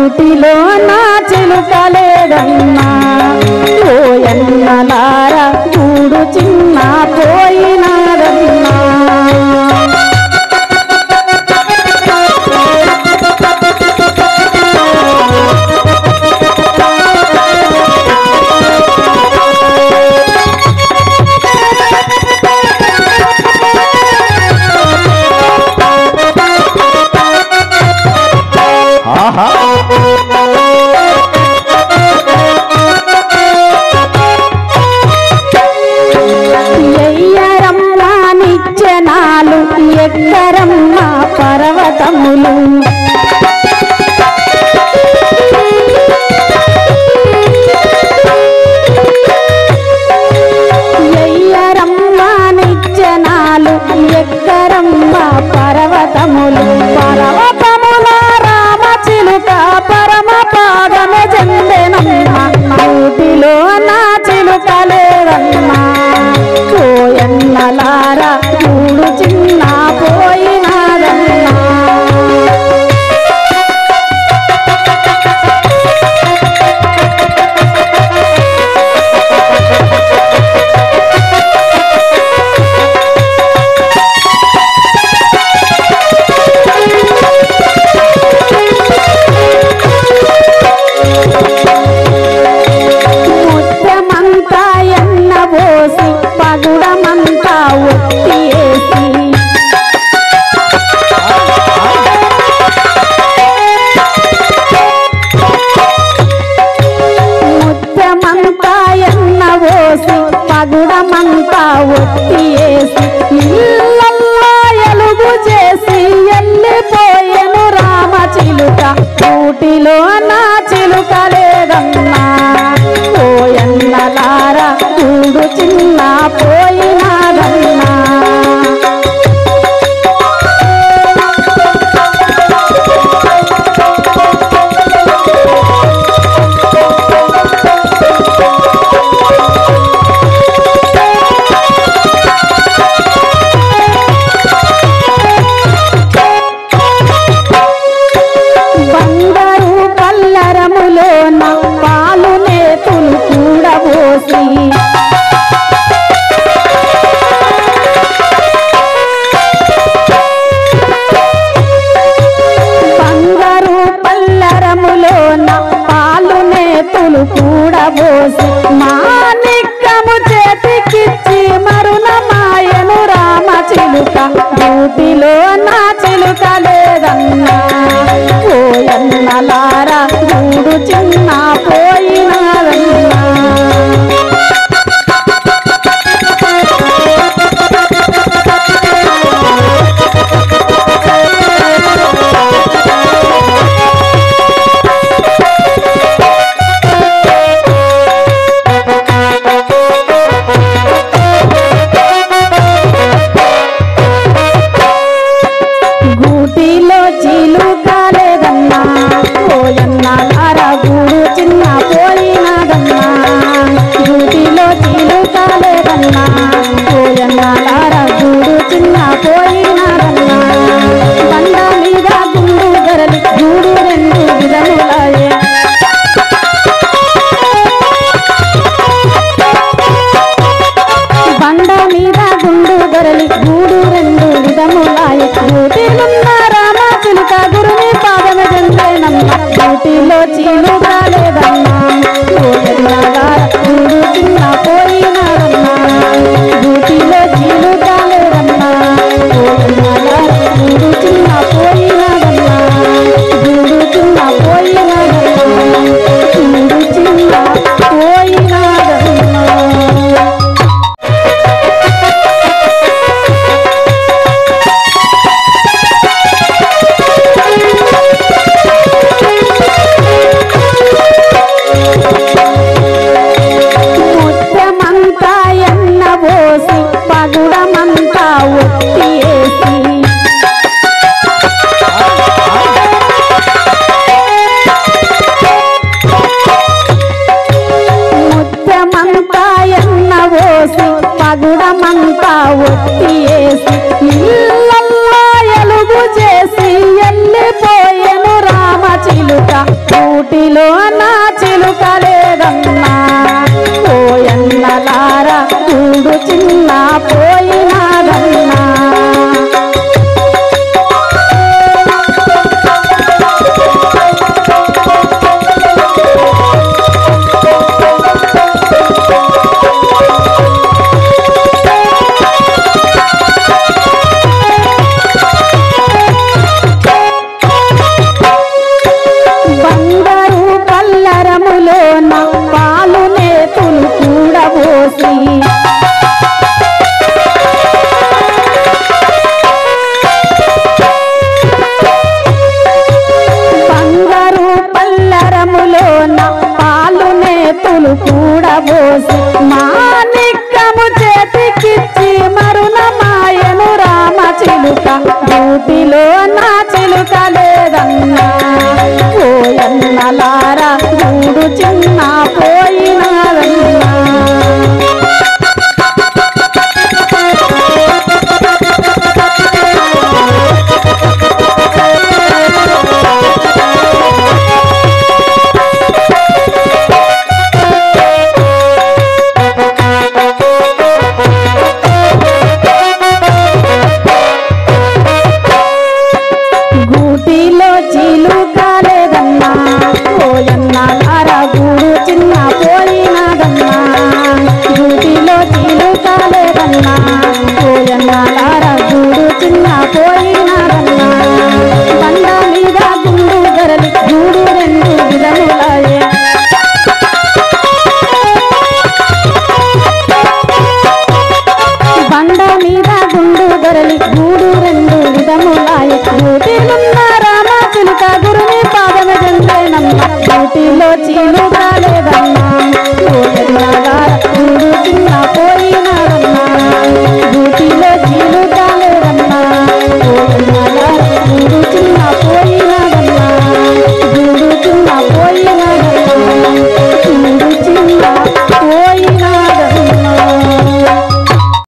గూటిలో నా చిలుకలేదన్నా ఓ ఎన్నలారా గూడు చిన్న పోయినాదన్నా ఆహా ఎయ్యరమ్మ నిచ్చెనాలు ఎక్కరమ్మ పర్వతములు ఎయ్యరమ్మ నిచ్చెనాలు ఎక్కరమ్మ పర్వతములు పర్వతముల రామ చిలుక పరమ పాదమే చెందెనమ్మ నూటిలో నా చిలుకలేదమ్మా పోయన్నలారా కూడు చిన్న పోయినాదన్నా ముద్దమంతా ఎన్న పోసి పగుడమంతా ఒత్తి వేసి ముద్దమంతా ఎన్న పోసి పగుడమంతా ఒత్తి వేసి ఇళ్ళల్లో ఎలుగు చేసి వెళ్ళిపోయెను రామ చిలుక కూటిలో నా చిలుక లేదన్నా పోయన్నలారా కూడు చిన్న పోయినాదన్నా బంగారు పల్లరములో నా పాలు నేతులు కూడా పోసి బంగారు పల్లరములో నా పాలు నేతులు కూడా పోసి మాణిక్యము చేతికిచ్చి మరున మాయను రామ చిలుక డ్యూటీలో నా చిలుక లేదన్నా పోయన్నలారా గూడు చిన్న పోయినాదన్నా పోసి మాణిక్కము చేతికిచ్చి మరున మాయను రామ చిలుక డ్యూటీలో నా చిలుక లేదన్నా పోయన్నలారా గూడు చిన్న పోయినాదన్నా గూటిలో చిలుక లేదన్నా పోయన్న లారా గూడు చిన్న పోయినాదన్నా గూటిలో చిలుక లేదన్నా పోయన్న లారా గూడు చిన్న పోయినాదన్నా బండ మీద గుండు ధరలి గూడు రెండు విధములాయే బండ మీద గుండు దొరలి గూడు రెండు విధములాయ గూటిలున్న రామ చిలుక గురుని పాదమ చెందేనమ్మ గూటిలో చిలుక